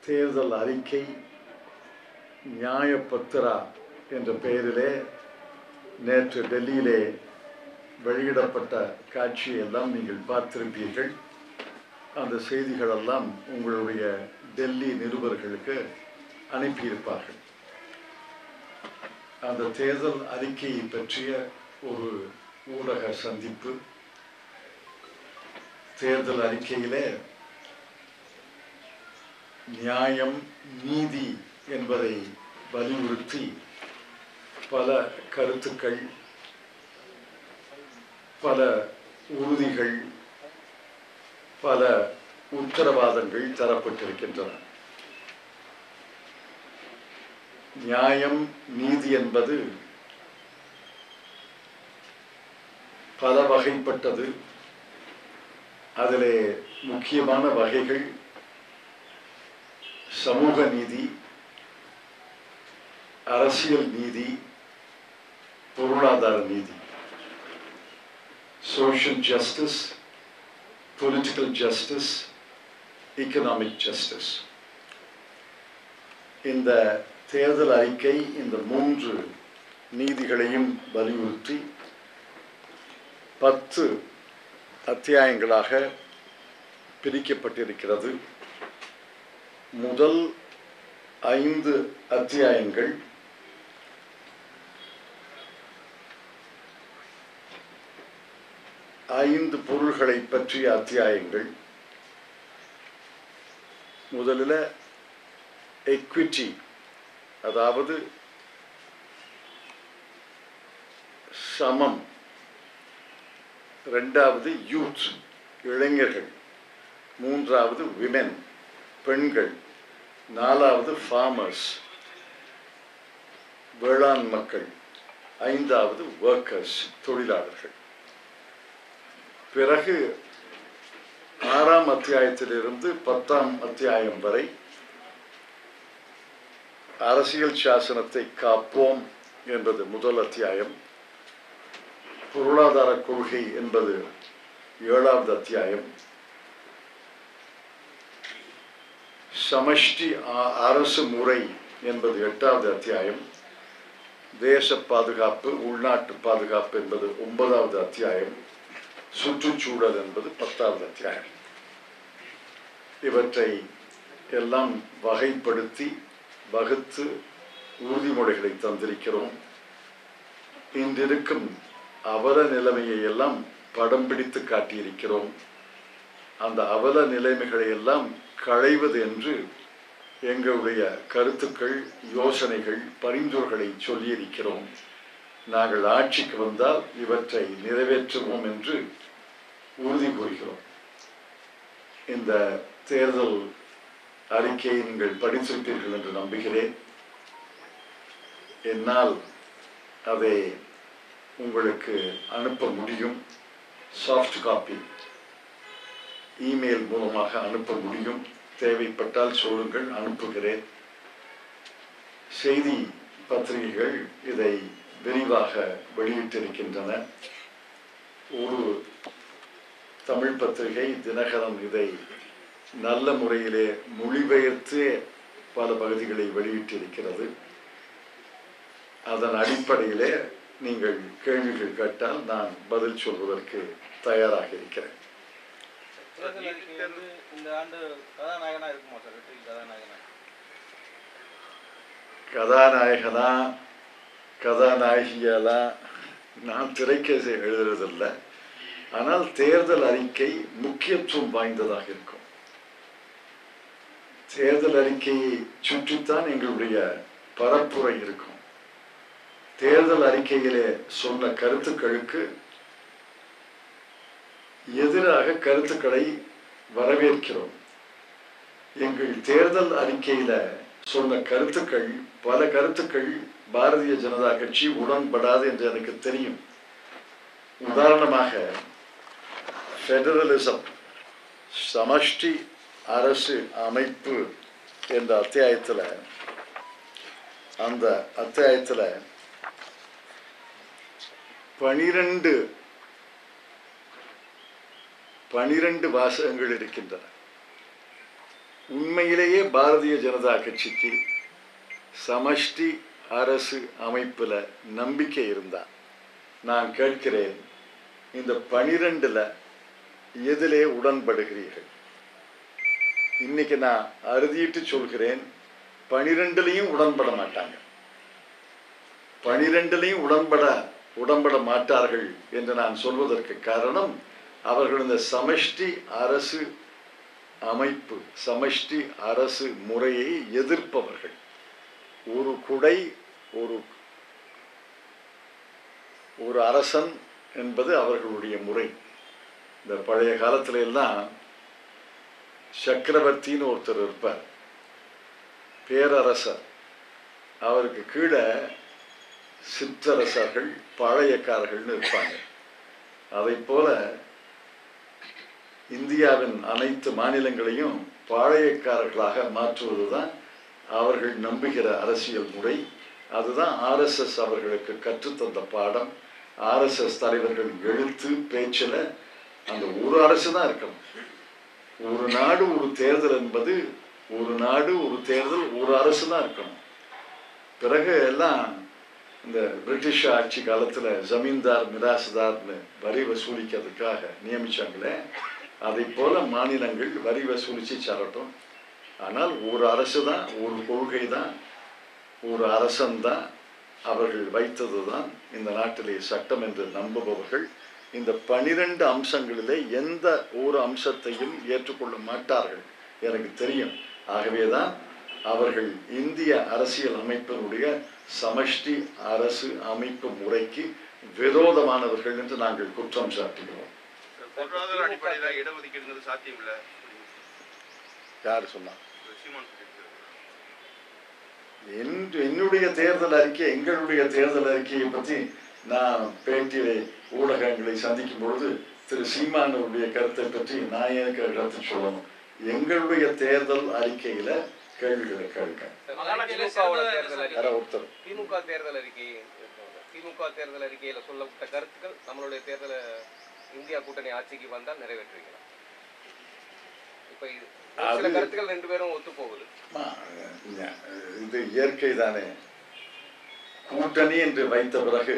தேர்தல் அறிக்கை நியாயபத்திரா என்ற பெயரிலே நேற்று டெல்லியிலே வெளியிடப்பட்ட காட்சியெல்லாம் நீங்கள் பார்த்திருப்பீர்கள் அந்த செய்திகளெல்லாம் உங்களுடைய டெல்லி நிருபர்களுக்கு அனுப்பியிருப்பார்கள் அந்த தேர்தல் அறிக்கையை பற்றிய ஒரு ஊடக சந்திப்பு தேர்தல் அறிக்கையிலே நியாயம் நீதி என்பதை வலியுறுத்தி பல கருத்துக்கள் பல உறுதிகள் பல உத்தரவாதங்கள் தரப்பட்டிருக்கின்றன நியாயம் நீதி என்பது பல வகைப்பட்டது அதிலே முக்கியமான வகைகள் சமூக நீதி அரசியல் நீதி பொருளாதார நீதி social justice, political justice, economic justice. இந்த தேர்தல் அறிக்கை இந்த மூன்று நீதிகளையும் வலியுறுத்தி பத்து அத்தியாயங்களாக பிரிக்கப்பட்டிருக்கிறது முதல் ஐந்து அத்தியாயங்கள் ஐந்து பொருள்களை பற்றிய அத்தியாயங்கள் முதலில் எக்விட்டி அதாவது சமம் ரெண்டாவது யூத் இளைஞர்கள் மூன்றாவது விமென் பெண்கள் நாலாவது ஃபார்மர்ஸ் வேளாண் மக்கள் ஐந்தாவது ஒர்க்கர்ஸ் தொழிலாளர்கள் பிறகு ஆறாம் அத்தியாயத்திலிருந்து பத்தாம் அத்தியாயம் வரை அரசியல் சாசனத்தை காப்போம் என்பது முதல் அத்தியாயம் பொருளாதார கொள்கை என்பது ஏழாவது அத்தியாயம் சமஷ்டி ஆ- அரசு முறை என்பது எட்டாவது அத்தியாயம் தேச பாதுகாப்பு உள்நாட்டு பாதுகாப்பு என்பது ஒன்பதாவது அத்தியாயம் சுற்றுச்சூழல் என்பது பத்தாவது அத்தியாயம் இவற்றை எல்லாம் வகைப்படுத்தி வகுத்து உறுதிமொழிகளை தந்திருக்கிறோம் இன்றிருக்கும் அவல நிலைமையை எல்லாம் படம் பிடித்து காட்டியிருக்கிறோம் அந்த அவல நிலைமைகளை எல்லாம் களைவது என்று எங்களுடைய கருத்துக்கள் யோசனைகள் பரிந்துரைகளை சொல்லியிருக்கிறோம் நாங்கள் ஆட்சிக்கு வந்தால் இவற்றை நிறைவேற்றுவோம் என்று உறுதி கூறுகிறோம் இந்த தேர்தல் அறிக்கையை நீங்கள் படித்திருப்பீர்கள் என்று நம்புகிறேன் என்னால் அதை உங்களுக்கு அனுப்ப முடியும் சாஃப்ட் காப்பி இமெயில் மூலமாக அனுப்ப முடியும் தேவைப்பட்டால் சொல்லுங்கள் அனுப்புகிறேன் செய்தி பத்திரிகைகள் இதை விரிவாக வெளியிட்டிருக்கின்றன ஒரு தமிழ் பத்திரிகை தினகரன் இதை நல்ல முறையிலே மொழிபெயர்த்து பல பகுதிகளை வெளியிட்டிருக்கிறது அதன் அடிப்படையிலே நீங்கள் கேள்விகள் கேட்டால் நான் பதில் சொல்வதற்கு தயாராக இருக்கிறேன் தேர்தல் அறிக்கை வந்து இந்த ஆண்டு கதாநாயகனா இருக்குமா சார் வெற்றி கதாநாயகனா கதாநாயகனா கதாநாயகியாலா நான் திரைக்கதை எழுதுறதில்ல ஆனால் தேர்தல் அறிக்கை முக்கியத்துவம் வாய்ந்ததாக இருக்கும் தேர்தல் அறிக்கையை சுற்றித்தான் எங்களுடைய பரப்புரை இருக்கும் தேர்தல் அறிக்கையிலே சொன்ன கருத்துக்களுக்கு எதிராக கருத்துக்களை வரவேற்கிறோம் எங்கள் தேர்தல் அறிக்கையில சொன்ன கருத்துக்கள் பல கருத்துக்கள் பாரதிய ஜனதா கட்சி உடன்படாது என்று எனக்கு தெரியும் உதாரணமாக ஃபெடரலிசம் சமஷ்டி அரசு அமைப்பு என்ற அத்தியாயத்தில் அந்த அத்தியாயத்தில் பனிரெண்டு பனிரெண்டு வாசகங்கள் இருக்கின்றன உண்மையிலேயே பாரதிய ஜனதா கட்சிக்கு சமஷ்டி அரசு அமைப்பில் நம்பிக்கை இருந்தா நான் கேட்கிறேன் இந்த பனிரெண்டுல எதிலே உடன்படுகிறீர்கள் இன்னைக்கு நான் அறுதிட்டு சொல்கிறேன் பனிரெண்டுலையும் உடன்பட மாட்டாங்க பனிரெண்டுலையும் உடன்பட உடன்பட மாட்டார்கள் என்று நான் சொல்வதற்கு காரணம் அவர்கள் இந்த சமஷ்டி அரசு அமைப்பு சமஷ்டி அரசு முறையை எதிர்ப்பவர்கள் ஒரு குடை ஒரு ஒரு அரசன் என்பது அவர்களுடைய முறை இந்த பழைய காலத்துல எல்லாம் சக்கரவர்த்தின்னு ஒருத்தர் இருப்பார் பேரரசர் அவருக்கு கீழே சிற்றரசர்கள் பாளையக்காரர்கள்னு இருப்பாங்க அதை போல இந்தியாவின் அனைத்து மாநிலங்களையும் பாளையக்காரர்களாக மாற்றுவதுதான் அவர்கள் நம்புகிற அரசியல் முறை அதுதான் ஆர்எஸ்எஸ் அவர்களுக்கு கற்றுத்தந்த பாடம் ஆர்எஸ்எஸ் தலைவர்கள் எழுத்து பேச்சில் அந்த ஒரு அரசு தான் இருக்கணும் ஒரு நாடு ஒரு தேர்தல் என்பது ஒரு நாடு ஒரு தேர்தல் ஒரு அரசு தான் இருக்கணும் பிறகு எல்லாம் இந்த பிரிட்டிஷ் ஆட்சி காலத்தில் ஜமீன்தார் மிராசுதார்னு வரி வசூலிக்கிறதுக்காக நியமிச்சாங்களே அதை போல மாநிலங்கள் வரி வசூலித்து செல்லட்டும் ஆனால் ஒரு அரசு தான் ஒரு கொள்கை தான் ஒரு அரசன் தான் அவர்கள் வைத்தது தான் இந்த நாட்டிலே சட்டம் என்று நம்புபவர்கள் இந்த பனிரெண்டு அம்சங்களிலே எந்த ஒரு அம்சத்தையும் ஏற்றுக்கொள்ள மாட்டார்கள் எனக்கு தெரியும் ஆகவே தான் அவர்கள் இந்திய அரசியல் அமைப்பினுடைய சமஷ்டி அரசு அமைப்பு முறைக்கு விரோதமானவர்கள் என்று நாங்கள் குற்றம் சாட்டுகிறோம் பொருளாதார அடிப்படையில இடஒதுக்கீடுங்கிறது சாத்தியம் இல்ல யார் சொன்னா சீமான் சொல்லியிருக்காரு. என் என்னுடைய தேர்தல் அறிக்கை எங்களுடைய தேர்தல் அறிக்கையை பற்றி நான் பேட்டியிலே ஊடகங்களை சந்திக்கும் பொழுது திரு சீமானுடைய கருத்தை பற்றி நான் எனக்கு கருத்து சொல்லணும் எங்களுடைய தேர்தல் அறிக்கையில கேள்விகளை கேட்க திமுகவோட தேர்தல் யாரோ அறிக்கை ஒருத்தர் திமுக தேர்தல் அறிக்கை திமுக தேர்தல் அறிக்கையில சொல்லப்பட்ட கருத்துக்கள் நம்மளுடைய தேர்தல இந்தியா கூட்டணி ஆட்சிக்கு வந்தால் நிறைவேற்றுவீங்களா இப்ப இது ஒரு சில அது- கருத்துக்கள் ரெண்டு பேரும் ஒத்து போகுது ஆமா, ஞ- இது இயற்கை தானே கூட்டணி என்று வைத்த பிறகு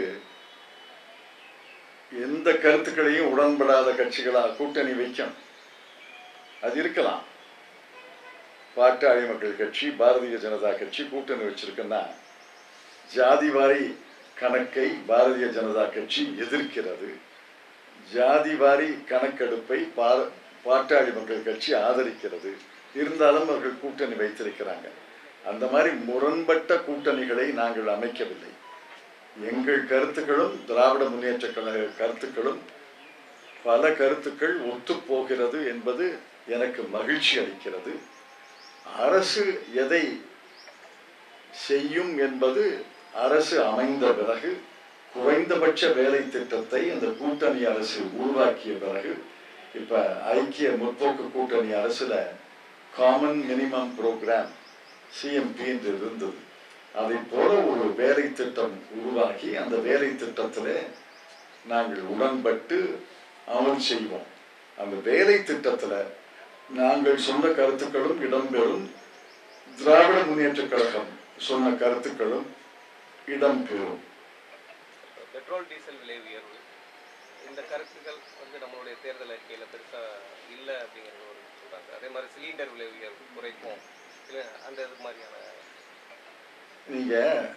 எந்த கருத்துக்களையும் உடன்படாத கட்சிகளா கூட்டணி வைக்கும் அது இருக்கலாம் பாட்டாளி மக்கள் கட்சி பாரதிய ஜனதா கட்சி கூட்டணி வச்சிருக்குன்னா ஜாதிவாரி கணக்கை பாரதிய ஜனதா கட்சி எதிர்க்கிறது ஜாதிவாரி கணக்கெடுப்பை பா- பாட்டாளி மக்கள் கட்சி ஆதரிக்கிறது இருந்தாலும் அவர்கள் கூட்டணி வைத்திருக்கிறாங்க அந்த மாதிரி முரண்பட்ட கூட்டணிகளை நாங்கள் அமைக்கவில்லை எங்கள் கருத்துக்களும் திராவிட முன்னேற்ற கழக கருத்துக்களும் பல கருத்துக்கள் ஒத்துப்போகிறது என்பது எனக்கு மகிழ்ச்சி அளிக்கிறது அரசு எதை செய்யும் என்பது அரசு அமைந்த பிறகு குறைந்தபட்ச வேலை திட்டத்தை இந்த கூட்டணி அரசு உருவாக்கிய பிறகு இப்ப ஐக்கிய முற்போக்கு கூட்டணி அரசுல காமன் மினிமம் ப்ரோக்ராம் சிஎம்பி என்று இருந்தது அதை போல ஒரு வேலை திட்டம் உருவாக்கி அந்த வேலை திட்டத்திலே நாங்கள் உடன்பட்டு அமல் செய்வோம் அந்த வேலை திட்டத்துல நாங்கள் சொன்ன கருத்துக்களும் இடம்பெறும் திராவிட முன்னேற்ற கழகம் சொன்ன கருத்துக்களும் இடம்பெறும் பெட்ரோல் டீசல் விலை உயர்வு இந்த கருத்துக்கள் வந்து நம்மளுடைய தேர்தல் அறிக்கையில பெருசா இல்ல அப்படிங்கிறது ஒரு சொல்றாங்க அதே மாதிரி சிலிண்டர் விலை உயர்வு குறைப்போம் இல்ல அந்த இது மாதிரியான நீங்க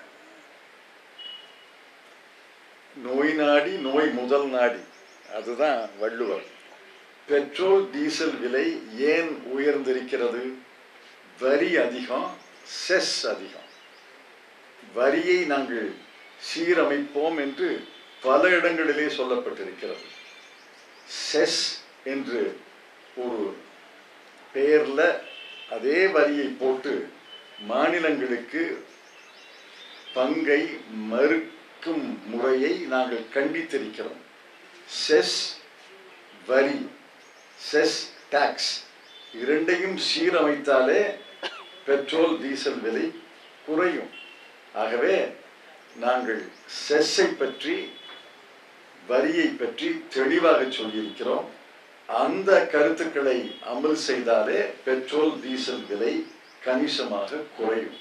நோய் நாடி நோய் முதல் நாடி அதுதான் வள்ளுவர் பெட்ரோல் டீசல் விலை ஏன் உயர்ந்திருக்கிறது வரி அதிகம் செஸ் அதிகம் வரியை நாங்கள் சீரமைப்போம் என்று பல இடங்களிலே சொல்லப்பட்டிருக்கிறது செஸ் என்று ஒரு பெயர்ல அதே வரியை போட்டு மாநிலங்களுக்கு பங்கை மறுக்கும் முறையை நாங்கள் கண்டித்திருக்கிறோம் செஸ் வரி செஸ் டாக்ஸ் இரண்டையும் சீரமைத்தாலே பெட்ரோல் டீசல் விலை குறையும் ஆகவே நாங்கள் செஸ்ஸை பற்றி வரியை பற்றி தெளிவாக சொல்லியிருக்கிறோம் அந்த கருத்துக்களை அமல் செய்தாலே பெட்ரோல் டீசல் விலை கணிசமாக குறையும்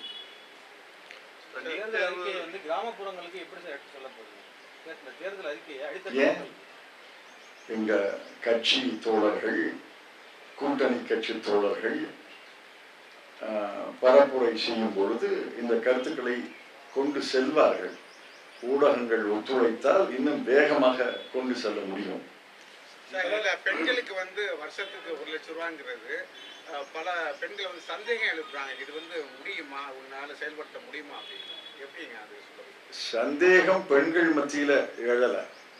இப்ப நீட் தேர்தல் தேர்வு அறிக்கையை வந்து கிராமப்புறங்களுக்கு எப்படி சார் எடுத்து சொல்ல போகுது இந்த தேர்தல் அறிக்கையை ஏன்? அடித்த எங்க கட்சி தோழர்கள் கூட்டணி கட்சி தோழர்கள் ஆஹ், பரப்புரை செய்யும் பொழுது இந்த கருத்துக்களை கொண்டு செல்வார்கள் ஊடகங்கள் ஒத்துழைத்தால் இன்னும் வேகமாக கொண்டு செல்ல முடியும் சார், இதுல பெண்களுக்கு வந்து வருஷத்துக்கு ஒரு லட்சம் ரூபாங்கிறது அஹ், பல பெண்கள் வந்து சந்தேகம் எழுப்புறாங்க இது வந்து முடியுமா உன்னால செயல்படுத்த முடியுமா அப்படின்னு எப்படிங்க அது சொல்லுங்க சந்தேகம் பெண்கள் மத்தியில எழல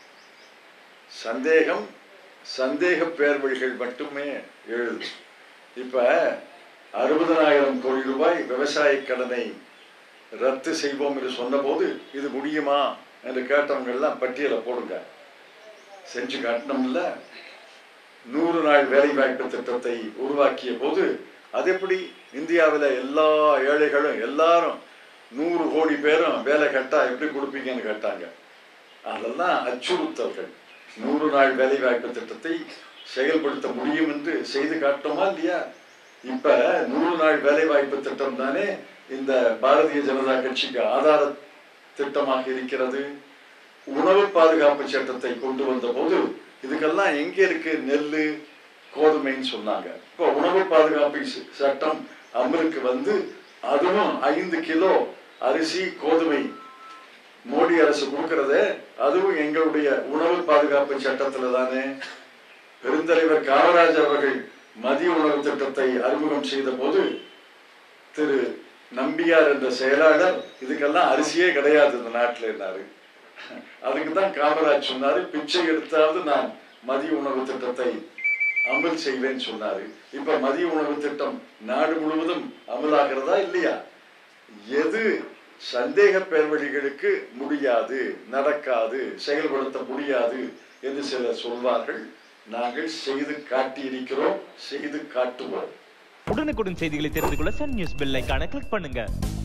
சந்தேகம் சந்தேக பேர்வழிகள் மட்டுமே எழுது இப்ப அறுபதனாயிரம் கோடி ரூபாய் விவசாய கடனை ரத்து செய்வோம் என்று சொன்னபோது இது முடியுமா என்று கேட்டவங்க எல்லாம் பட்டியலை போடுங்க செஞ்சு காட்டணும்ல நூறு நாள் வேலைவாய்ப்பு திட்டத்தை உருவாக்கிய போது அது எப்படி இந்தியாவில் எல்லா ஏழைகளும் எல்லாரும் நூறு கோடி பேரும் வேலை கேட்டா எப்படி கொடுப்பீங்கன்னு கேட்டாங்க அதெல்லாம் அச்சுறுத்தல்கள் நூறு நாள் வேலைவாய்ப்பு திட்டத்தை செயல்படுத்த முடியும் என்று செய்து காட்டோமா இல்லையா இப்ப நூறு நாள் வேலைவாய்ப்பு திட்டம் தானே இந்த பாரதிய ஜனதா கட்சிக்கு ஆதார திட்டமாக இருக்கிறது உணவு பாதுகாப்பு சட்டத்தை கொண்டு வந்த போது இதுக்கெல்லாம் எங்க இருக்கு நெல்லு கோதுமைன்னு சொன்னாங்க இப்போ உணவு பாதுகாப்பு ச- சட்டம் அமலுக்கு வந்து அதுவும் ஐந்து கிலோ அரிசி கோதுமை மோடி அரசு கொடுக்கறதே அதுவும் எங்களுடைய உணவு பாதுகாப்பு சட்டத்துல தானே பெருந்தலைவர் காமராஜர் அவர்கள் மதிய உணவு திட்டத்தை அறிமுகம் செய்த போது திரு நம்பியார் என்ற செயலாளர் இதுக்கெல்லாம் அரிசியே கிடையாது இந்த நாட்டில் இருந்தாரு அதுக்கு தான் காமராஜ் சொன்னாரு பிச்சை எடுத்தாவது நான் மதிய உணவு திட்டத்தை அமல் செய்வேன்னு சொன்னாரு இப்ப மதிய உணவு திட்டம் நாடு முழுவதும் அமலாகிறதா இல்லையா எது சந்தேக பேர்வழிகளுக்கு முடியாது நடக்காது செயல்படுத்த முடியாது என்று சிலர் சொல்வார்கள் நாங்கள் செய்து காட்டியிருக்கிறோம் செய்து காட்டுவோம் உடனுக்குடன் செய்திகளை தெரிந்து கொள்ள சன் நியூஸ் பெல் ஐகானை கிளிக் பண்ணுங்க